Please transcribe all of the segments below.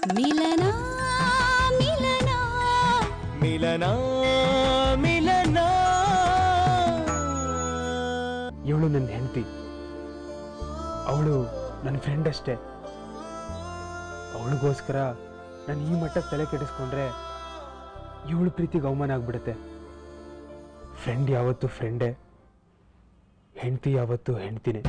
ಮಿಲನ ಮಿಲನ ಮಿಲನ ಮಿಲನ ಇವಳು ನನ್ನ ಹೆಂಡತಿ ಅವಳು ನನ್ನ ಫ್ರೆಂಡ್ ಅಷ್ಟೇ ಅವಳಿಗೋಸ್ಕರ ನಾನು ಈ ಮಟ್ಟಕ್ಕೆ ತಲೆ ಕೆಡಿಸ್ಕೊಂಡ್ರೆ ಇವಳು ಪ್ರೀತಿಗೆ ಅವಮಾನ ಆಗ್ಬಿಡುತ್ತೆ ಫ್ರೆಂಡ್ ಯಾವತ್ತೂ ಫ್ರೆಂಡೇ ಹೆಂಡತಿ ಯಾವತ್ತೂ ಹೆಂಡ್ತಿನೇ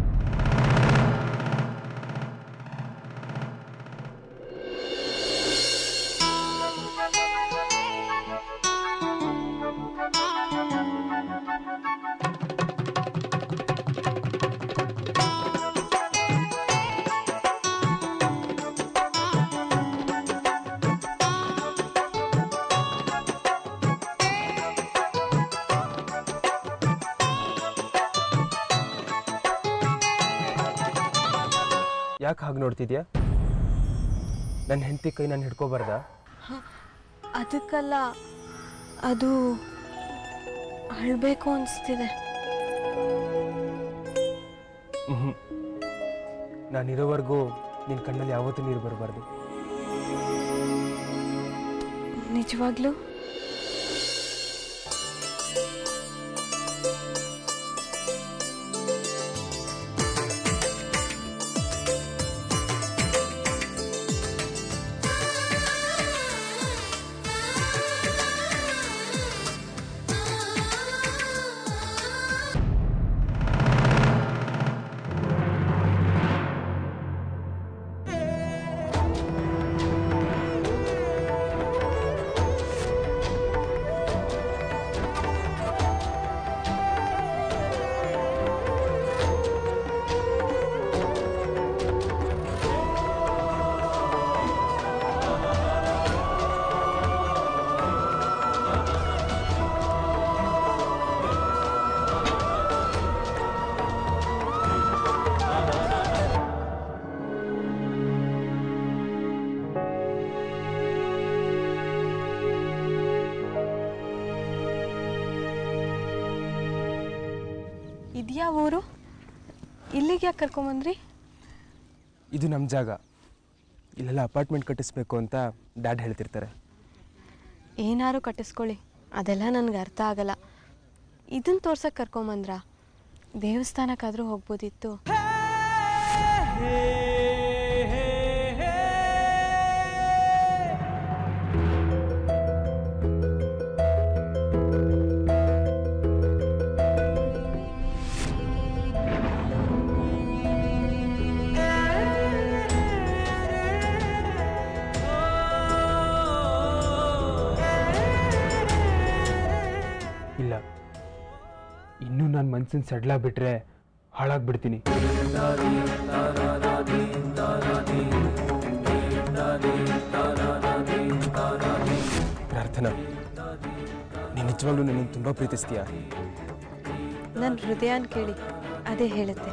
ಯಾಕೆ ಹಾಗೆ ನೋಡ್ತಿದ್ಯಾ ನನ್ನ ಹೆಂಡತಿ ಕೈ ನಾನು ಹಿಡ್ಕೋಬಾರ್ದ ಅದಕ್ಕಲ್ಲ ಅದು ಅಳ್ಬೇಕು ಅನಿಸ್ತಿದೆ ಹ್ಞೂ ನಾನಿರೋವರೆಗೂ ನಿನ್ನ ಕಣ್ಣಲ್ಲಿ ಯಾವತ್ತೂ ನೀರು ಬರಬಾರ್ದು ನಿಜವಾಗ್ಲೂ ಇದ್ಯಾ ಊರು ಇಲ್ಲಿಗೆ ಯಾಕೆ ಕರ್ಕೊಂಬಂದ್ರಿ ಇದು ನಮ್ಮ ಜಾಗ ಇಲ್ಲೆಲ್ಲ ಅಪಾರ್ಟ್ಮೆಂಟ್ ಕಟ್ಟಿಸ್ಬೇಕು ಅಂತ ಡ್ಯಾಡ್ ಹೇಳ್ತಿರ್ತಾರೆ ಏನಾರು ಕಟ್ಟಿಸ್ಕೊಳ್ಳಿ ಅದೆಲ್ಲ ನನಗೆ ಅರ್ಥ ಆಗಲ್ಲ ಇದನ್ನ ತೋರ್ಸಕ್ಕೆ ಕರ್ಕೊಂಬಂದ್ರ ದೇವಸ್ಥಾನಕ್ಕಾದರೂ ಹೋಗ್ಬೋದಿತ್ತು ಇಲ್ಲ ಇನ್ನೂ ನಾನು ಮನ್ಸಿನ ಸಡ್ಲ ಬಿಟ್ರೆ ಹಾಳಾಗ್ಬಿಡ್ತೀನಿ ಪ್ರಾರ್ಥನಾ ನೀನು ನಿಜವಾಗ್ಲೂ ನನ್ನನ್ನು ತುಂಬ ಪ್ರೀತಿಸ್ತೀಯಾ ನನ್ನ ಹೃದಯನ ಕೇಳಿ ಅದೇ ಹೇಳುತ್ತೆ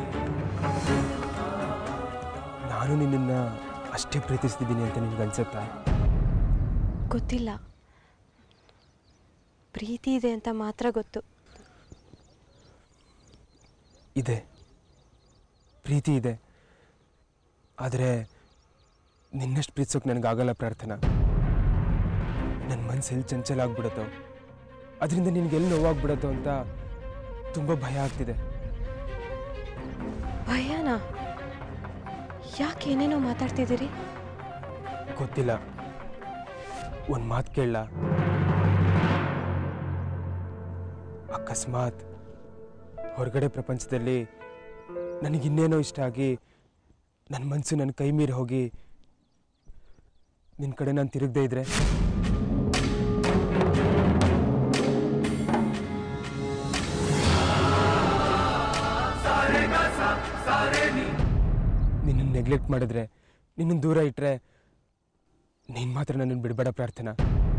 ನಾನು ನಿನ್ನನ್ನು ಅಷ್ಟೇ ಪ್ರೀತಿಸ್ತಿದ್ದೀನಿ ಅಂತ ನಿನ್ಗೆ ಅನ್ಸುತ್ತಾ ಗೊತ್ತಿಲ್ಲ ಪ್ರೀತಿ ಇದೆ ಅಂತ ಮಾತ್ರ ಗೊತ್ತು ಇದೆ ಪ್ರೀತಿ ಇದೆ ಆದರೆ ನಿನ್ನಷ್ಟು ಪ್ರೀತಿಸೋಕೆ ನನಗಾಗಲ್ಲ ಪ್ರಾರ್ಥನಾ ನನ್ನ ಮನಸ್ಸು ಎಲ್ಲಿ ಚಂಚಲ ಆಗ್ಬಿಡುತ್ತೋ ಅದರಿಂದ ನಿನಗೆ ಎಲ್ಲಿ ನೋವಾಗ್ಬಿಡುತ್ತೋ ಅಂತ ತುಂಬ ಭಯ ಆಗ್ತಿದೆ ಭಯನಾ ಯಾಕೆ ಏನೇನೋ ಮಾತಾಡ್ತಿದ್ದೀರಿ ಗೊತ್ತಿಲ್ಲ ಒಂದು ಮಾತು ಕೇಳಲ್ಲ ಅಕಸ್ಮಾತ್ ಹೊರಗಡೆ ಪ್ರಪಂಚದಲ್ಲಿ ನನಗಿನ್ನೇನೋ ಇಷ್ಟ ಆಗಿ ನನ್ನ ಮನಸ್ಸು ನನ್ನ ಕೈ ಮೀರಿ ಹೋಗಿ ನಿನ್ನ ಕಡೆ ನಾನು ತಿರುಗದೇ ಇದ್ರೆ ನಿನ್ನನ್ನು ನೆಗ್ಲೆಕ್ಟ್ ಮಾಡಿದ್ರೆ ನಿನ್ನನ್ನು ದೂರ ಇಟ್ಟರೆ ನೀನು ಮಾತ್ರ ನನ್ನನ್ನು ಬಿಡಬೇಡ ಪ್ರಾರ್ಥನಾ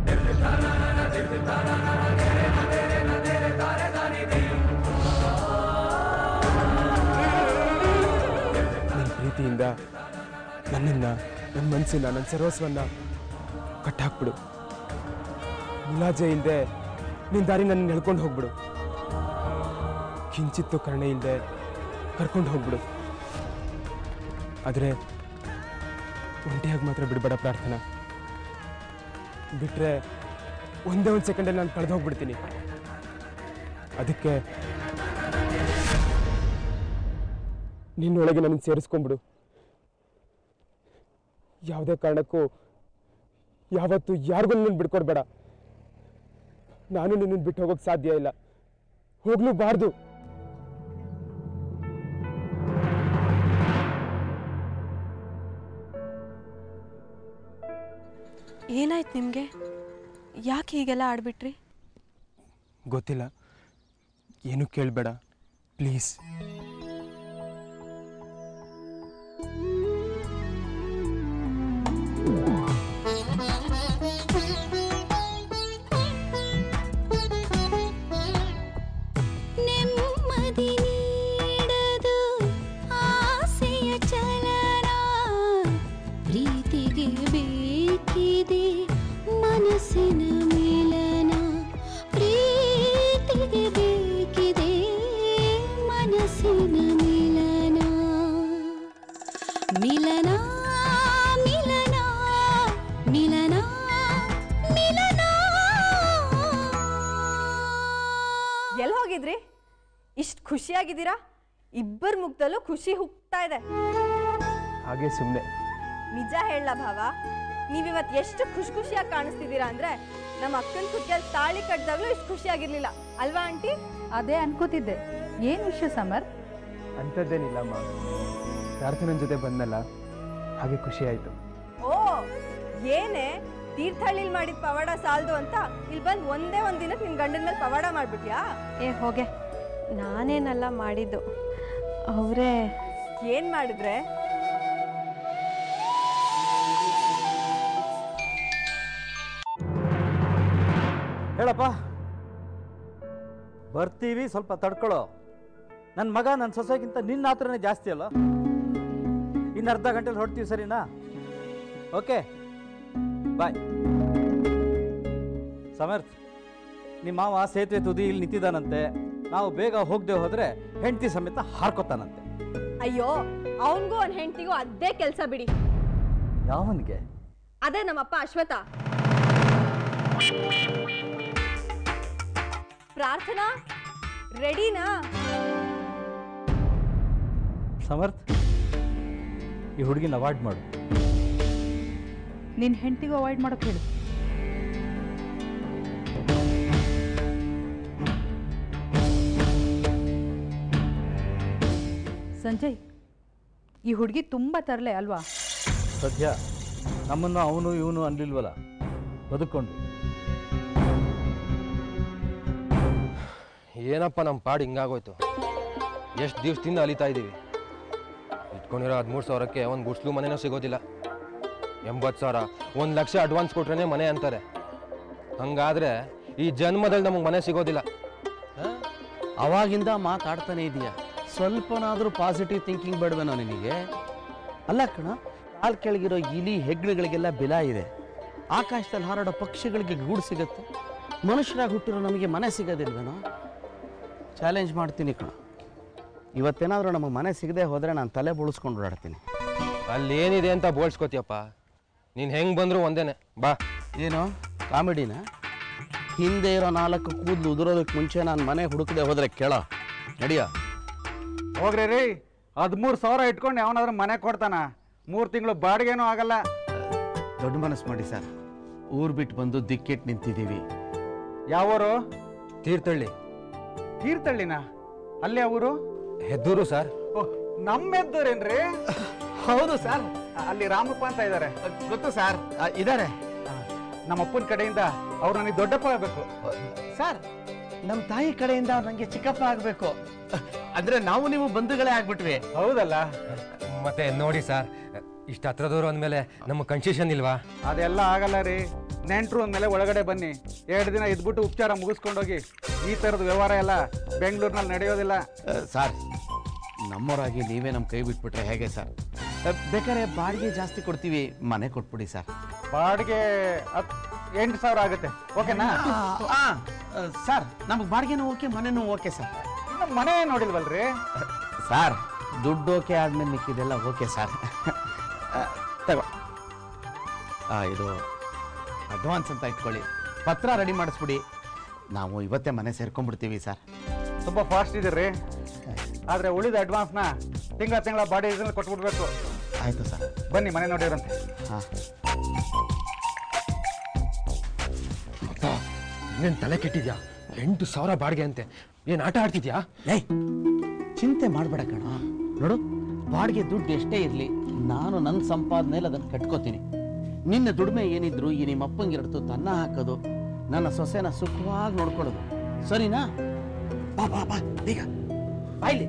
ನಿನ್ನ ಪ್ರೀತಿಯಿಂದ ನನ್ನನ್ನು ನನ್ನ ಮನಸ್ಸನ್ನ ನನ್ನ ಸರ್ವಸ್ವನ್ನ ಕಟ್ಟಾಕ್ಬಿಡು ಮುಲಾಜೆ ಇಲ್ಲದೆ ನಿನ್ನ ದಾರಿ ನನ್ನ ಎಳ್ಕೊಂಡು ಹೋಗ್ಬಿಡು ಕಿಂಚಿತ್ತು ಕರುಣೆ ಇಲ್ಲದೆ ಕರ್ಕೊಂಡು ಹೋಗ್ಬಿಡು ಆದರೆ ಒಂಟಿಯಾಗಿ ಮಾತ್ರ ಬಿಡಬೇಡ ಪ್ರಾರ್ಥನಾ ಬಿಟ್ರೆ ಒಂದೇ ಒಂದು ಸೆಕೆಂಡಲ್ಲಿ ನಾನು ಕಳೆದು ಹೋಗ್ಬಿಡ್ತೀನಿ ಅದಕ್ಕೆ ನಿನ್ನೊಳಗೆ ನನಗೆ ಸೇರಿಸ್ಕೊಂಬಿಡು ಯಾವುದೇ ಕಾರಣಕ್ಕೂ ಯಾವತ್ತೂ ಯಾರಿಗೂ ನಿನ್ನ ಬಿಟ್ಕೊಡ್ಬೇಡ ನಾನು ನಿನ್ನನ್ನು ಬಿಟ್ಟು ಹೋಗೋಕೆ ಸಾಧ್ಯ ಇಲ್ಲ ಹೋಗ್ಲೂಬಾರ್ದು ಏನಾಯ್ತು ನಿಮಗೆ ಯಾಕೆ ಹೀಗೆಲ್ಲ ಆಡ್ಬಿಟ್ರಿ ಗೊತ್ತಿಲ್ಲ ಏನು ಕೇಳಬೇಡ ಪ್ಲೀಸ್ ನೆಮ್ಮದಿ ನೀಡದು ಆಸೆಯ ಚಲನ ಪ್ರೀತಿಗೆ ಬೇಕಿದೆ ಮನಸ್ಸಿನ ಮಿಲನ ಪ್ರೀತಿಗೆ ಬೇಕಿದೆ ಮನಸ್ಸಿನ ಮಿಲನ ಮಿಲನ ಮಿಲನ ಮಿಲನ ಮಿಲನ ಎಲ್ಲಿ ಹೋಗಿದ್ರಿ ಇಷ್ಟು ಖುಷಿಯಾಗಿದ್ದೀರಾ ಇಬ್ಬರ ಮುಖದಲ್ಲೂ ಖುಷಿ ಹುಕ್ತಾ ಇದೆ ಹಾಗೆ ಸುಮ್ಮನೆ ನಿಜ ಹೇಳ ಭಾವ ನೀವಿವತ್ತು ಎಷ್ಟು ಖುಷಿ ಖುಷಿಯಾಗಿ ಕಾಣಿಸ್ತಿದ್ದೀರಾ ಅಂದ್ರೆ ನಮ್ಮ ಅಕ್ಕನ ಕುತ್ತಿಗೆಯಲ್ಲಿ ತಾಳಿ ಕಟ್ಟಿದಾಗ್ಲೂ ಇಷ್ಟು ಖುಷಿಯಾಗಿರ್ಲಿಲ್ಲ ಅಲ್ವಾ ಆಂಟಿ ಅದೇ ಅನ್ಕೋತಿದ್ದೆ ಏನು ವಿಷಯ ಸಮರ್ ಅಂಥದ್ದೇನಿಲ್ಲಮ್ಮ ಪ್ರಾರ್ಥನನ ಜೊತೆ ಬಂದಲ್ಲ ಹಾಗೆ ಖುಷಿ ಆಯಿತು ಓ ಏನೇ ತೀರ್ಥಹಳ್ಳಿಲಿ ಮಾಡಿದ ಪವಾಡ ಸಾಲ್ದು ಅಂತ ಇಲ್ಲಿ ಬಂದು ಒಂದೇ ಒಂದ್ ದಿನಕ್ಕೆ ನಿನ್ ಗಂಡನ ಮೇಲೆ ಪವಾಡ ಮಾಡ್ಬಿಟ್ಯಾ ಏ ಹೋಗೆ ನಾನೇನೆಲ್ಲ ಮಾಡಿದ್ದು ಅವರೇ ಏನ್ ಮಾಡಿದ್ರೆ ಹೇಳಪ್ಪ ಬರ್ತೀವಿ ಸ್ವಲ್ಪ ತಡ್ಕೊಳ್ಳೋ ನನ್ನ ಮಗ ನನ್ನ ಸೊಸೆಗಿಂತ ನಿನ್ನ ಹತ್ರನೇ ಜಾಸ್ತಿ ಅಲ್ಲ ಇನ್ನು ಅರ್ಧ ಗಂಟೆಲಿ ಹೊಡ್ತೀವಿ ಸರಿನಾ ಓಕೆ ಬಾಯ್ ಸಮರ್ಥ್ ನಿಮ್ಮ ಮಾವ ಸೇತುವೆ ತುದಿ ಇಲ್ಲಿ ನಿಂತಿದ್ದಾನಂತೆ ನಾವು ಬೇಗ ಹೋಗದೆ ಹೋದ್ರೆ ಹೆಂಡತಿ ಸಮೇತ ಹಾರ್ಕೊತಾನಂತೆ ಅಯ್ಯೋ ಅವನ್ಗೂ ಅವ್ನ ಹೆಂಡತಿಗೂ ಅದೇ ಕೆಲಸ ಬಿಡಿ ಯಾವನಿಗೆ ಅದೇ ನಮ್ಮಪ್ಪ ಅಶ್ವಥ ಪ್ರಾರ್ಥನಾ ರೆಡಿನಾ ಸಮರ್ಥ್ ಈ ಹುಡುಗಿನ ಅವಾಯ್ಡ್ ಮಾಡು ನಿನ್ನ ಹೆಂಡತಿಗೂ ಅವಾಯ್ಡ್ ಮಾಡೋಕೆ ಹೇಳು ಸಂಜಯ್ ಈ ಹುಡುಗಿ ತುಂಬ ತರಲೆ ಅಲ್ವಾ ಸದ್ಯ ನಮ್ಮನ್ನು ಅವನು ಇವನು ಅನ್ಲಿಲ್ವಲ್ಲ ಬದುಕೊಂಡ್ವಿ ಏನಪ್ಪ ನಮ್ಮ ಪಾಡು ಹಿಂಗಾಗೋಯ್ತು ಎಷ್ಟು ದಿವಸದಿಂದ ಅಲಿತಾ ಇದ್ದೀವಿ ಇಟ್ಕೊಂಡಿರೋ ಹದಿಮೂರು ಸಾವಿರಕ್ಕೆ ಒಂದು ಗುಡ್ಸ್ಲು ಮನೆನೂ ಸಿಗೋದಿಲ್ಲ ಎಂಬತ್ತು ಸಾವಿರ ಒಂದು ಲಕ್ಷ ಅಡ್ವಾನ್ಸ್ ಕೊಟ್ರೇ ಮನೆ ಅಂತಾರೆ ಹಂಗಾದ್ರೆ ಈ ಜನ್ಮದಲ್ಲಿ ನಮಗೆ ಮನೆ ಸಿಗೋದಿಲ್ಲ ಅವಾಗಿಂದ ಮಾತಾಡ್ತಾನೆ ಇದೆಯಾ ಸ್ವಲ್ಪನಾದರೂ ಪಾಸಿಟಿವ್ ಥಿಂಕಿಂಗ್ ಬೇಡವೇನೋ ನಿನಗೆ ಅಲ್ಲ ಕಣ ಕಾಲ್ ಕೆಳಗಿರೋ ಇಲಿ ಹೆಗ್ಣಗಳಿಗೆಲ್ಲ ಬೆಲ ಇದೆ ಆಕಾಶದಲ್ಲಿ ಹಾರಾಡೋ ಪಕ್ಷಿಗಳಿಗೆ ಗೂಡು ಸಿಗತ್ತೆ ಮನುಷ್ಯರಾಗಿ ಹುಟ್ಟಿರೋ ನಮಗೆ ಮನೆ ಸಿಗೋದಿಲ್ವೇನೋ ಚಾಲೆಂಜ್ ಮಾಡ್ತೀನಿ ಕಣ ಇವತ್ತೇನಾದರೂ ನಮಗೆ ಮನೆ ಸಿಗದೆ ಹೋದರೆ ನಾನು ತಲೆ ಬೋಳಿಸ್ಕೊಂಡು ಓಡಾಡ್ತೀನಿ ಅಲ್ಲಿ ಏನಿದೆ ಅಂತ ಬೋಳ್ಸ್ಕೊತೀಯಪ್ಪ ನೀನು ಹೆಂಗೆ ಬಂದರೂ ಒಂದೇನೆ ಬಾ ಏನು ಕಾಮಿಡಿನ ಹಿಂದೆ ಇರೋ ನಾಲ್ಕು ಕೂದಲು ಉದುರೋದಕ್ಕೆ ಮುಂಚೆ ನಾನು ಮನೆ ಹುಡುಕದೆ ಹೋದರೆ ಕೇಳ ನಡಿಯ ಹೋಗ್ರಿ ರೀ ಹದಿಮೂರು ಸಾವಿರ ಇಟ್ಕೊಂಡು ಯಾವನಾದ್ರೂ ಮನೆ ಕೊಡ್ತಾನ ಮೂರು ತಿಂಗಳು ಬಾಡಿಗೆನೂ ಆಗಲ್ಲ ದೊಡ್ಡ ಮನಸ್ಸು ಮಾಡಿ ಸರ್ ಊರು ಬಿಟ್ಟು ಬಂದು ದಿಕ್ಕೆಟ್ಟು ನಿಂತಿದ್ದೀವಿ ಯಾವೂರು ತೀರ್ಥಹಳ್ಳಿ ತೀರ್ಥಹಳ್ಳಿನ ಅಲ್ಲೇ ಊರು ಹೆದ್ದೂರು ಸರ್ ಓಹ್ ನಮ್ಮೆದ್ದೂರೇನ್ರಿ ಹೌದು ಸರ್ ಅಲ್ಲಿ ರಾಮಪ್ಪ ಅಂತ ಇದ್ದಾರೆ ಗೊತ್ತು ಸರ್ ಇದ್ದಾರೆ ನಮ್ಮ ಅಪ್ಪನ ಕಡೆಯಿಂದ ಅವ್ರು ನನಗೆ ದೊಡ್ಡಪ್ಪ ಆಗಬೇಕು ಸರ್ ನಮ್ಮ ತಾಯಿ ಕಡೆಯಿಂದ ನನಗೆ ಚಿಕ್ಕಪ್ಪ ಆಗಬೇಕು ಅಂದ್ರೆ ನಾವು ನೀವು ಬಂಧುಗಳೇ ಆಗ್ಬಿಟ್ವಿ ಹೌದಲ್ಲ ಮತ್ತೆ ನೋಡಿ ಸರ್ ಇಷ್ಟು ಹತ್ರದವ್ರು ಅಂದಮೇಲೆ ನಮ್ಮ ಕನ್ಸೆಷನ್ ಇಲ್ವಾ ಅದೆಲ್ಲ ಆಗಲ್ಲ ರೀ ನೆಂಟ್ರು ಅಂದಮೇಲೆ ಒಳಗಡೆ ಬನ್ನಿ ಎರಡು ದಿನ ಇದ್ಬಿಟ್ಟು ಉಪಚಾರ ಮುಗಿಸ್ಕೊಂಡೋಗಿ ಈ ಥರದ ವ್ಯವಹಾರ ಎಲ್ಲ ಬೆಂಗಳೂರಿನಲ್ಲಿ ನಡೆಯೋದಿಲ್ಲ ಸರ್ ನಮ್ಮವರಾಗಿ ನೀವೇ ನಮ್ಮ ಕೈ ಬಿಟ್ಬಿಟ್ರೆ ಹೇಗೆ ಸರ್ ಬೇಕಾದ್ರೆ ಬಾಡಿಗೆ ಜಾಸ್ತಿ ಕೊಡ್ತೀವಿ ಮನೆ ಕೊಟ್ಬಿಡಿ ಸರ್ ಬಾಡಿಗೆ ಹತ್ ಎಂಟು ಸಾವಿರ ಆಗುತ್ತೆ ಓಕೆನಾ ಸರ್ ನಮಗೆ ಬಾಡಿಗೆನೂ ಓಕೆ ಮನೆನೂ ಓಕೆ ಸರ್ ಇನ್ನು ಮನೆ ನೋಡಿಲ್ವಲ್ರಿ ಸರ್ ದುಡ್ಡು ಓಕೆ ಆದ್ಮೇಲೆ ಮಿಕ್ಕಿದೆಲ್ಲ ಓಕೆ ಸರ್ ತಗೋ ಆ, ಇದು ಅಡ್ವಾನ್ಸ್ ಅಂತ ಇಟ್ಕೊಳ್ಳಿ ಪತ್ರ ರೆಡಿ ಮಾಡಿಸ್ಬಿಡಿ ನಾವು ಇವತ್ತೇ ಮನೆ ಸೇರ್ಕೊಂಡ್ಬಿಡ್ತೀವಿ ಸರ್ ತುಂಬ ಫಾಸ್ಟ್ ಇದ್ದೀರಿ ಆದರೆ ಉಳಿದ ಅಡ್ವಾನ್ಸ್ನ ತಿಂಗಳ ತಿಂಗಳ ಬಾಡಿ ಇದರಲ್ಲಿ ಕೊಟ್ಬಿಡ್ಬೇಕು ಆಯಿತು ಸರ್ ಬನ್ನಿ ಮನೆ ನೋಡಿರಂತೆ ಹಾಂ ಇನ್ನೇನು ತಲೆ ಕೆಟ್ಟಿದ್ಯಾ ಎಂಟು ಸಾವಿರ ಬಾಡಿಗೆ ಅಂತೆ ಏನು ಆಟ ಆಡ್ತಿದ್ಯಾ ಏಯ್ ಚಿಂತೆ ಮಾಡಬೇಡ ಕಣ ನೋಡು ಬಾಡಿಗೆ ದುಡ್ಡು ಎಷ್ಟೇ ಇರಲಿ ನಾನು ನನ್ನ ಸಂಪಾದನೆಯಲ್ಲಿ ಅದನ್ನು ಕಟ್ಕೋತೀನಿ ನಿನ್ನ ದುಡಿಮೆ ಏನಿದ್ರು ಈ ನಿಮ್ಮ ಅಪ್ಪಂಗಿರಡ್ತು ತನ್ನ ಹಾಕೋದು ನನ್ನ ಸೊಸೆನ ಸುಖವಾಗಿ ನೋಡ್ಕೊಳ್ಳೋದು ಸರಿನಾ ಬಾ ಬಾ ಬಾ ಬೇಗ ಬಾಯ್ಲಿ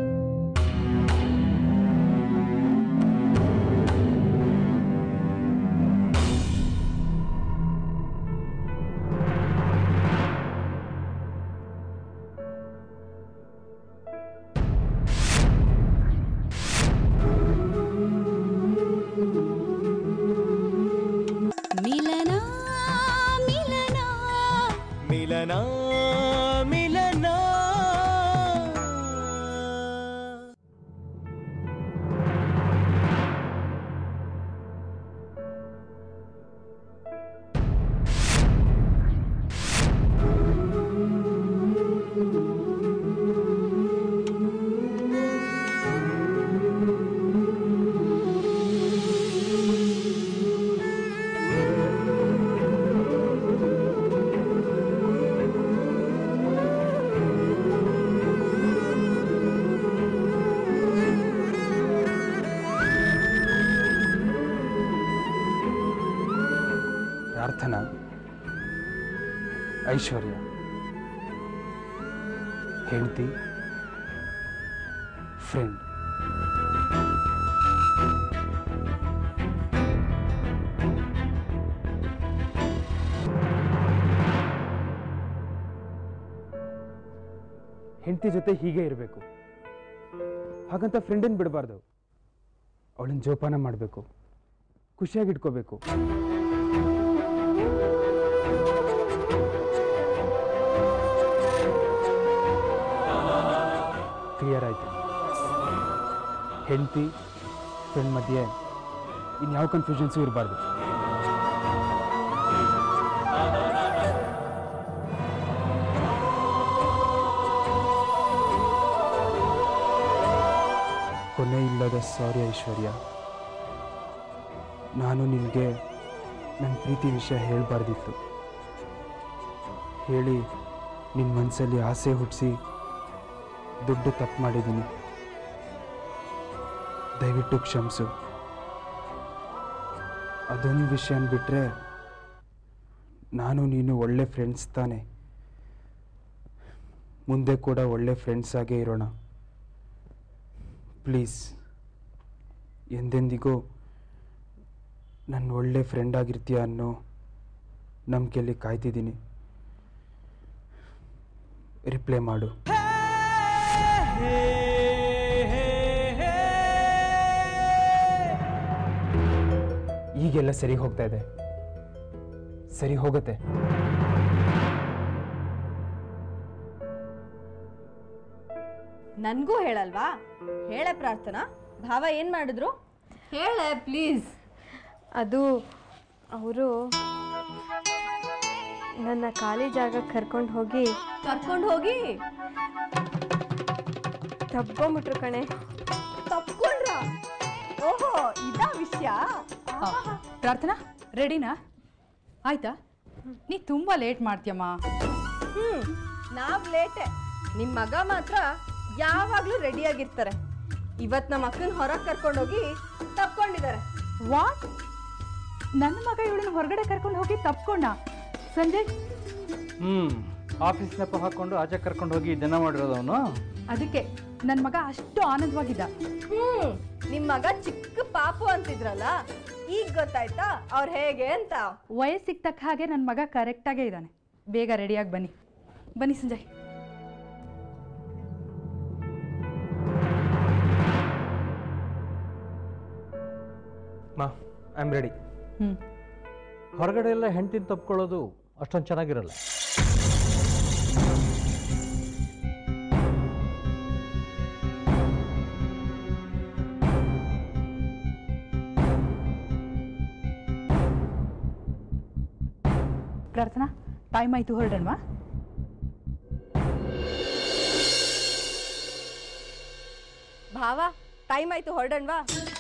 ಮಿಲನ ಮಿಲನ ಮಿಲನ ಮಿಲನ ಪ್ರಾರ್ಥನಾ ಐಶ್ವರ್ಯ ಹೆಂಡತಿ ಫ್ರೆಂಡ್ ಹೆಂಡತಿ ಜೊತೆ ಹೀಗೆ ಇರಬೇಕು ಹಾಗಂತ ಫ್ರೆಂಡನ್ನು ಬಿಡಬಾರ್ದು ಅವಳನ್ನ ಜೋಪಾನ ಮಾಡಬೇಕು ಖುಷಿಯಾಗಿ ಇಟ್ಕೋಬೇಕು ಕ್ಲಿಯರ್ ಆಯಿತು ಹೆಂಡತಿ ಫ್ರೆಂಡ್ ಮಧ್ಯೆ ಇನ್ಯಾವ ಕನ್ಫ್ಯೂಷನ್ಸು ಇರಬಾರ್ದು ಕೊನೆ ಇಲ್ಲದ ಸಾರಿ ಐಶ್ವರ್ಯ ನಾನು ನಿನಗೆ ನನ್ನ ಪ್ರೀತಿ ವಿಷಯ ಹೇಳಬಾರ್ದಿತ್ತು ಹೇಳಿ ನಿನ್ನ ಮನಸ್ಸಲ್ಲಿ ಆಸೆ ಹುಟ್ಟಿಸಿ ದೊಡ್ಡ ತಪ್ಪು ಮಾಡಿದ್ದೀನಿ ದಯವಿಟ್ಟು ಕ್ಷಮಿಸು ಅದೊಂದು ವಿಷಯನ ಬಿಟ್ಟರೆ ನಾನು ನೀನು ಒಳ್ಳೆ ಫ್ರೆಂಡ್ಸ್ ತಾನೆ ಮುಂದೆ ಕೂಡ ಒಳ್ಳೆ ಫ್ರೆಂಡ್ಸ್ ಆಗೇ ಇರೋಣ ಪ್ಲೀಸ್ ಎಂದೆಂದಿಗೂ ನನ್ನ ಒಳ್ಳೆ ಫ್ರೆಂಡ್ ಆಗಿರ್ತೀಯ ಅನ್ನೋ ನಂಬಿಕೆಯಲ್ಲಿ ಕಾಯ್ತಿದ್ದೀನಿ ರಿಪ್ಲೈ ಮಾಡು ಈಗೆಲ್ಲ ಸರಿ ಹೋಗ್ತಾ ಇದೆ ಸರಿ ಹೋಗುತ್ತೆ ನನಗೂ ಹೇಳಲ್ವಾ ಹೇಳೆ ಪ್ರಾರ್ಥನಾ ಭಾವ ಏನು ಮಾಡಿದ್ರು ಹೇಳೆ ಪ್ಲೀಸ್ ಅದು ಅವರು ನನ್ನ ಖಾಲಿ ಜಾಗ ಕರ್ಕೊಂಡು ಹೋಗಿ ಕರ್ಕೊಂಡು ಹೋಗಿ ತಬ್ಕೊಂಬಿಟ್ರು ಕಣೆ ತಪ್ಕೊಂಡ್ರ ಓಹೋ ಇದಾ ವಿಷಯ ಪ್ರಾರ್ಥನಾ ರೆಡಿನಾ ಆಯ್ತಾ ನೀ ತುಂಬ ಲೇಟ್ ಮಾಡ್ತೀಯಮ್ಮ ಹ್ಮ್ ನಾವ್ ಲೇಟೆ ನಿಮ್ ಮಗ ಮಾತ್ರ ಯಾವಾಗ್ಲೂ ರೆಡಿಯಾಗಿರ್ತಾರೆ ಇವತ್ ನಮ್ಮ ಅಕ್ಕನ ಹೊರಗೆ ಕರ್ಕೊಂಡೋಗಿ ತಪ್ಕೊಂಡಿದ್ದಾರೆ ವಾಟ್ ನನ್ನ ಮಗ ಇವಳನ್ನ ಹೊರಗಡೆ ಕರ್ಕೊಂಡು ಹೋಗಿ ತಪ್ಕೊಂಡ ಸಂಜಯ್ ಹ್ಞೂ ಆಫೀಸ್ ನೆಪ ಹಾಕ್ಕೊಂಡು ಆಚೆ ಕರ್ಕೊಂಡು ಹೋಗಿ ದಿನ ಮಾಡಿರೋದು ಅವನು ಅದಕ್ಕೆ ನನ್ನ ಮಗ ಅಷ್ಟು ಆನಂದವಾಗಿದ್ದ ಹ್ಮ್ ನಿಮ್ ಮಗ ಚಿಕ್ಕ ಪಾಪು ಅಂತಿದ್ರಲ್ಲ ಈಗ ಗೊತ್ತಾಯ್ತಾ ಅವ್ರು ಹೇಗೆ ಅಂತ ವಯಸ್ಸಿಗೆ ತಕ್ಕ ಹಾಗೆ ನನ್ನ ಮಗ ಕರೆಕ್ಟಾಗೇ ಇದ್ದಾನೆ ಬೇಗ ರೆಡಿಯಾಗಿ ಬನ್ನಿ ಬನ್ನಿ ಸಂಜಯ್ ಮಾ ಐ ಆಮ್ ರೆಡಿ ಹ್ಞೂ ಹೊರಗಡೆ ಎಲ್ಲ ಹೆಂಡ್ತಿನ ತಪ್ಕೊಳ್ಳೋದು ಅಷ್ಟೊಂದು ಚೆನ್ನಾಗಿರಲ್ಲ ಪ್ರಾರ್ಥನಾ ಟೈಮ್ ಆಯ್ತು ಹೊರಡೋಣವಾ ಭಾವ ಟೈಮ್ ಆಯ್ತು ಹೊರಡಣ್ವಾ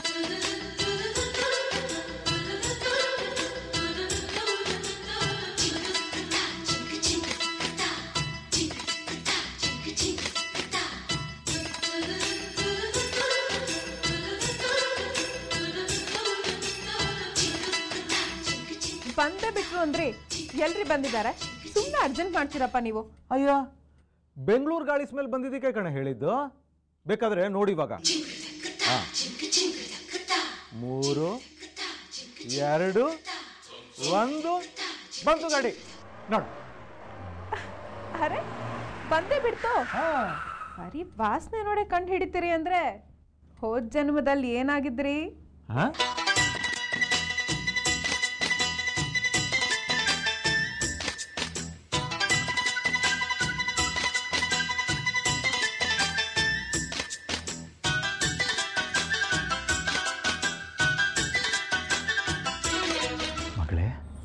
ಬಂದೇ ಬಿಟ್ರು ಅಂದ್ರಿ ಎಲ್ರಿ ಬಂದಿದ್ದಾರೆ ಸುಮ್ಮನೆ ಅರ್ಜೆಂಟ್ ಮಾಡ್ತೀರಪ್ಪ ನೀವು ಅಯ್ಯ ಬೆಂಗಳೂರು ಗಾಳಿ ಸ್ಮೆಲ್ ಬಂದಿದ್ದಕ್ಕೆ ಕಣ ಹೇಳಿದ್ದು ಬೇಕಾದ್ರೆ ನೋಡಿ ಇವಾಗ ಹಾ. ಮೂರು ಎರಡು ಒಂದು ಬಂತು ಗಾಡಿ ನೋಡು ಅರೆ ಬಂದೇ ಬಿಡ್ತು ಬರೀ ವಾಸನೆ ನೋಡೇ ಕಂಡು ಹಿಡಿತೀರಿ ಅಂದ್ರೆ ಹೋದ್ ಜನ್ಮದಲ್ಲಿ ಏನಾಗಿದ್ರಿ ಹಾ ಮಗಳೇ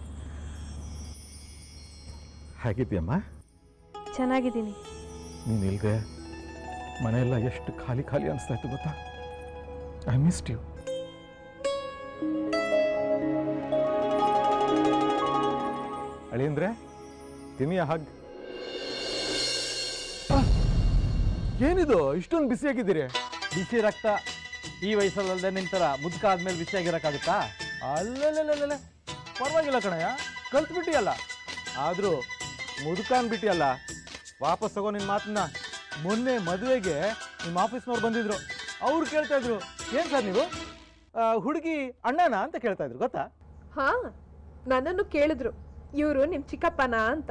ಹೇಗಿದ್ಯಮ್ಮ ಚೆನ್ನಾಗಿದ್ದೀನಿ ನೀನು ಇಲ್ದೆ ಮನೆಯೆಲ್ಲ ಎಷ್ಟು ಖಾಲಿ ಖಾಲಿ ಅನಿಸ್ತಾ ಇತ್ತು ಗೊತ್ತಾ ಐ ಮಿಸ್ಡ್ ಯು ಅಳಿಯಂದ್ರೆ ತಿಮಿಯ ಹಗ್ ಏನಿದು ಇಷ್ಟೊಂದು ಬಿಸಿಯಾಗಿದ್ದೀರಿ ಬಿಸಿ ರಕ್ತ ಈ ವಯಸ್ಸಲ್ಲದೆ ನಿಂತರ ಮುದುಕ ಆದ್ಮೇಲೆ ಬಿಸಿಯಾಗಿರಕ್ಕಾಗುತ್ತಾ ಅಲ್ಲಲ್ಲಲ್ಲಲ್ಲ ಪರವಾಗಿಲ್ಲ ಕಣಯ್ಯ ಕಲ್ತ್ಬಿಟ್ಟಿಯಲ್ಲ ಆದರೂ ಮುದುಕಾನ್ ಬಿಟ್ಟಿಯಲ್ಲ ವಾಪಸ್ ತಗೋ ನಿನ್ನ ಮಾತನ್ನ ಮೊನ್ನೆ ಮದುವೆಗೆ ನಿಮ್ಮ ಆಫೀಸ್ನವ್ರು ಬಂದಿದ್ರು ಅವ್ರು ಕೇಳ್ತಾ ಇದ್ರು ಏನು ಸರ್ ನೀವು ಹುಡುಗಿ ಅಣ್ಣನ ಅಂತ ಕೇಳ್ತಾ ಇದ್ರು ಗೊತ್ತಾ ಹಾ ನನ್ನನ್ನು ಕೇಳಿದ್ರು ಇವರು ನಿಮ್ ಚಿಕ್ಕಪ್ಪನ ಅಂತ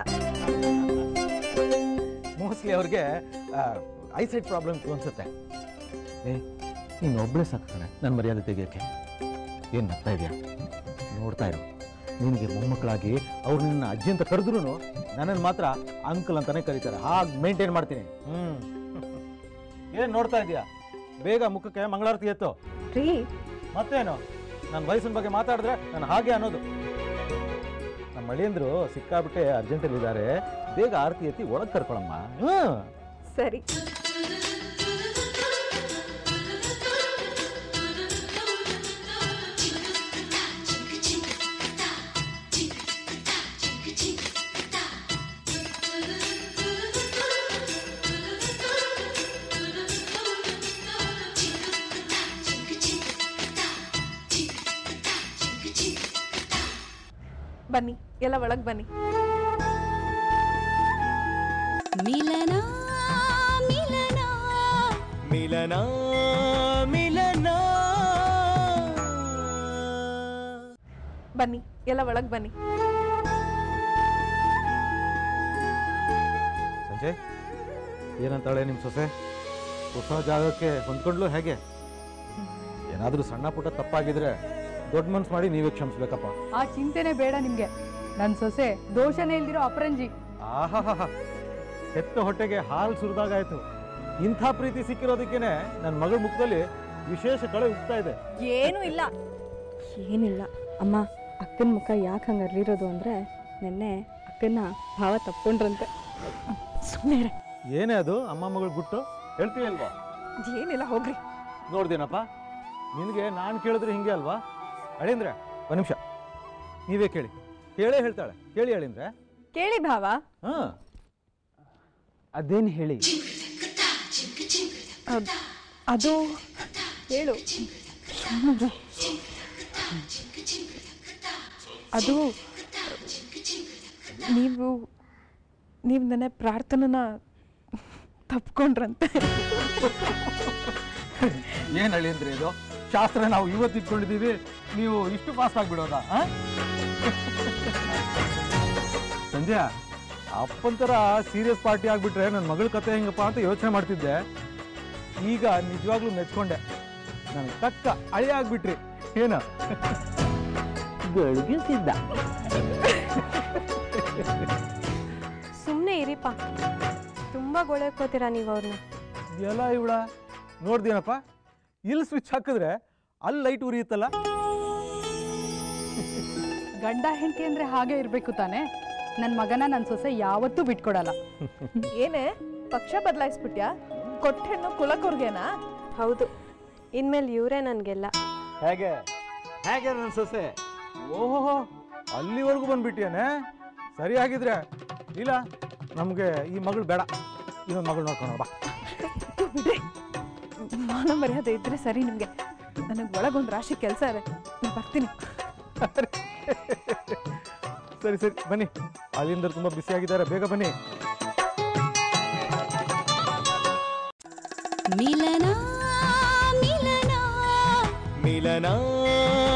ಮೋಸ್ಟ್ಲಿ ಅವ್ರಿಗೆ ಐಸೈಟ್ ಪ್ರಾಬ್ಲಮ್ ಅನ್ಸುತ್ತೆ ಏ ನೀನು ಒಬ್ಬಳೇ ಸಾಕು ಕಣೆ ನನ್ನ ಮರ್ಯಾದೆ ತೆಗಿಯೋಕ್ಕೆ ಏನು ನಗ್ತಾ ಇದೆಯಾ ನೋಡ್ತಾ ಇರು ನಿನಗೆ ಮೊಮ್ಮಕ್ಕಳಾಗಿ ಅವ್ರು ನಿನ್ನ ಅಜ್ಜಿ ಅಂತ ಕರೆದ್ರು ನನ್ನನ್ನು ಮಾತ್ರ ಅಂಕಲ್ ಅಂತಾನೆ ಕರೀತಾರೆ ಹಾಗೆ ಮೇಂಟೈನ್ ಮಾಡ್ತೀನಿ ಹ್ಞೂ ಏನು ನೋಡ್ತಾ ಇದೀಯಾ ಬೇಗ ಮುಖಕ್ಕೆ ಮಂಗಳಾರತಿ ಎತ್ತು ರೀ ಮತ್ತೇನು ನನ್ನ ವಯಸ್ಸಿನ ಬಗ್ಗೆ ಮಾತಾಡಿದ್ರೆ ನಾನು ಹಾಗೆ ಅನ್ನೋದು ನಮ್ಮ ಮಳಿಯಂದ್ರು ಸಿಕ್ಕಾಬಿಟ್ಟೆ ಅರ್ಜೆಂಟಲ್ಲಿದ್ದಾರೆ ಬೇಗ ಆರತಿ ಎತ್ತಿ ಒಳಗೆ ಕರ್ಕೊಳಮ್ಮ ಹ್ಞೂ ಸರಿ ಬನ್ನಿ ಎಲ್ಲ ಒಳಗ್ ಬನ್ನಿ ಮಿಲನ ಮಿಲನ ಮಿಲನ ಮಿಲನ ಬನ್ನಿ ಎಲ್ಲ ಒಳಗ್ ಬನ್ನಿ ಸಂಜಯ್ ಏನಂತಾಳೆ ನಿಮ್ಮ ಸೊಸೆ ಹೊಸ ಜಾಗಕ್ಕೆ ಹೊಂದ್ಕೊಂಡ್ಲು ಹೇಗೆ ಏನಾದರೂ ಸಣ್ಣ ಪುಟ್ಟ ತಪ್ಪಾಗಿದ್ರೆ ದೊಡ್ಡ ಮನ್ಸು ಮಾಡಿ ನೀವೇ ಕ್ಷಮಿಸ್ಬೇಕಪ್ಪ ಆ ಚಿಂತೆನೆ ಬೇಡ ನಿಮ್ಗೆ ನನ್ನ ಸೊಸೆ ದೋಷನೇ ಇಲ್ದಿರೋ ಅಪರಂಜಿ ಆಹಾಹಾ ಹೆತ್ತ ಹೊಟ್ಟೆಗೆ ಹಾಲು ಸುರಿದಾಗಾಯ್ತು ಇಂಥ ಪ್ರೀತಿ ಸಿಕ್ಕಿರೋದಕ್ಕೇನೆ ನನ್ನ ಮಗಳ ಮುಖದಲ್ಲಿ ವಿಶೇಷ ಕಳೆ ಉಗ್ತಾ ಇದೆ ಏನೂ ಇಲ್ಲ ಏನಿಲ್ಲ ಅಮ್ಮ ಅಕ್ಕನ ಮುಖ ಯಾಕೆ ಹಂಗೆ ಅರ್ಲಿರೋದು ಅಂದರೆ ನಿನ್ನೆ ಅಕ್ಕನ ಭಾವ ತಪ್ಕೊಂಡ್ರಂತೆ ಸುಮ್ಮನೆ ಏನೇ ಅದು ಅಮ್ಮ ಮಗಳ ಗುಟ್ಟು ಹೇಳ್ತೀಯಲ್ವಾ ಏನಿಲ್ಲ ಹೋಗ್ರಿ ನೋಡ್ದೇನಪ್ಪ ನಿನಗೆ ನಾನು ಕೇಳಿದ್ರೆ ಹಿಂಗೆ ಅಲ್ವಾ ಅಳಿಂದ್ರೆ ಒಂದು ನಿಮಿಷ ನೀವೇ ಕೇಳಿ ಕೇಳೇ ಹೇಳ್ತಾಳೆ ಕೇಳಿ ಅಳಿಂದ್ರೆ ಕೇಳಿ ಭಾವ ಹಾಂ ಅದೇನು ಹೇಳಿ ಅದು ಹೇಳು ಅದು ನೀವು ನೀವು ನನ್ನ ಪ್ರಾರ್ಥನನ ತಪ್ಕೊಂಡ್ರಂತೆ ಏನು ಅಳಿಂದ್ರೆ ಇದು ಶಾಸ್ತ್ರ ನಾವು ಇವತ್ತು ಇಟ್ಕೊಂಡಿದ್ದೀವಿ ನೀವು ಇಷ್ಟು ಫಾಸ್ಟ್ ಆಗಿಬಿಡೋದಾ ಸಂಧ್ಯಾ ಅಪ್ಪಂತರ ಸೀರಿಯಸ್ ಪಾರ್ಟಿ ಆಗಿಬಿಟ್ರೆ ನನ್ನ ಮಗಳ ಕತೆ ಹೆಂಗಪ್ಪ ಅಂತ ಯೋಚನೆ ಮಾಡ್ತಿದ್ದೆ ಈಗ ನಿಜವಾಗ್ಲೂ ಮೆಚ್ಕೊಂಡೆ ನನಗೆ ತಕ್ಕ ಅಳಿ ಆಗ್ಬಿಟ್ರಿ ಏನ ಗಳಿಸಿದ್ದ ಸುಮ್ಮನೆ ಇರಿಪ್ಪ ತುಂಬ ಗೊಳಕೋತೀರಾ ನೀವು ಅವ್ರನ್ನ ಎಲ್ಲ ಇವಳ ನೋಡ್ದೇನಪ್ಪ ಇಲ್ಲಿ ಸ್ವಿಚ್ ಹಾಕಿದ್ರೆ ಅಲ್ಲಿ ಲೈಟ್ ಉರಿಯುತ್ತಲ್ಲ ಗಂಡ ಹೆಂಡತಿ ಅಂದ್ರೆ ಹಾಗೆ ಇರಬೇಕು ತಾನೇ ನನ್ನ ಮಗನ ನನ್ನ ಸೊಸೆ ಯಾವತ್ತೂ ಬಿಟ್ಕೊಡಲ್ಲ ಏನೇ ಪಕ್ಷ ಬದಲಾಯಿಸ್ಬಿಟ್ಯಾ ಕೊಟ್ಟ ಹೆಣ್ಣು ಕುಲಕುರ್ಗೆನಾ ಹೌದು ಇನ್ಮೇಲೆ ಇವರೇ ನನಗೆಲ್ಲ ಹೇಗೆ ಹೇಗೆ ನನ್ನ ಸೊಸೆ ಓಹೋ ಅಲ್ಲಿವರೆಗೂ ಬಂದ್ಬಿಟ್ಟಿಯಾನೆ ಸರಿ ಆಗಿದ್ರೆ ಇಲ್ಲ ನಮಗೆ ಈ ಮಗಳು ಬೇಡ ಇನ್ನೊಂದು ಮಗಳು ನೋಡ್ಕೊಂಡು ಬಾ ಬಿಡ್ರಿ ಮಾನ ಮರ್ಯಾದೆ ಇದ್ರೆ ಸರಿ ನಿಮಗೆ ನನಗೆ ಒಳಗೊಂದು ರಾಶಿ ಕೆಲಸ ಇದೆ ನಾನು ಬರ್ತೀನಿ ಸರಿ ಸರಿ ಬನ್ನಿ ಅಲ್ಲಿಂದ ತುಂಬ ಬಿಸಿಯಾಗಿದ್ದಾರೆ ಬೇಗ ಬನ್ನಿ ಮಿಲನ ಮಿಲನ ಮಿಲನ